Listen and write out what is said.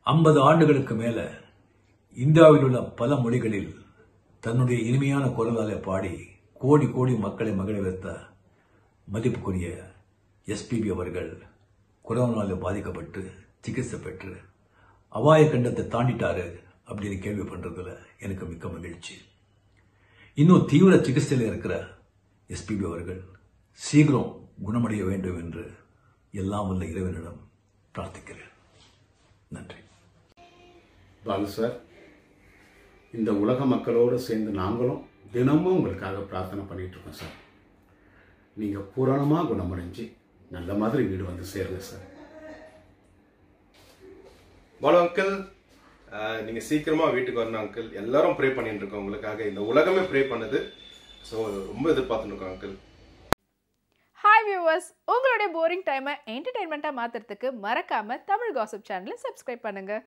ஐம்பது ஆண்டுகளுக்கு மேல இந்தியாவில் உள்ள பல மொழிகளில் தன்னுடைய இனிமையான குரலாலே பாடி கோடி கோடி மக்களை மகிழ வைத்த மதிப்புக்குரிய எஸ்பிபி அவர்கள் கொரோனாவில் பாதிக்கப்பட்டு சிகிச்சை பெற்று அபாய கண்டத்தை தாண்டிட்டாரு அப்படின்னு கேள்வி பண்றதுல எனக்கு மிக்க மகிழ்ச்சி இன்னும் தீவிர சிகிச்சையில் இருக்கிற எஸ்பிபி அவர்கள் சீக்கிரம் குணமடைய வேண்டும் என்று எல்லாம் வல்ல இறைவனிடம் பிரார்த்திக்கிறேன் நன்றி பாலு சார் இந்த உலக மக்களோடு சேர்ந்து நாங்களும் தினமும் உங்களுக்காக பிரார்த்தனை பண்ணிட்டு இருக்கோம் சார் நீங்கள் பூரணமாக குணமடைஞ்சு நல்ல மாதிரி வீடு வந்து சேருங்க சார் பாலு அங்கிள் அஹ், நீங்க சீக்கிரமா வீட்டுக்கு வரணும் அங்கிள் எல்லாரும் ப்ரே பண்ணிட்டு இருக்கோம் உங்களுக்காக இந்த உலகமே ப்ரே பண்ணுது ஸோ ரொம்ப எதிர்பார்த்துட்டு இருக்கோம் அங்கிள் ஹாய் வியூவர்ஸ் உங்களுடைய போரிங் டைமை என்டர்டைன்மெண்ட்டாக மாற்றுறதுக்கு மறக்காமல் தமிழ் காசிப் சேனலை சப்ஸ்கிரைப் பண்ணுங்கள்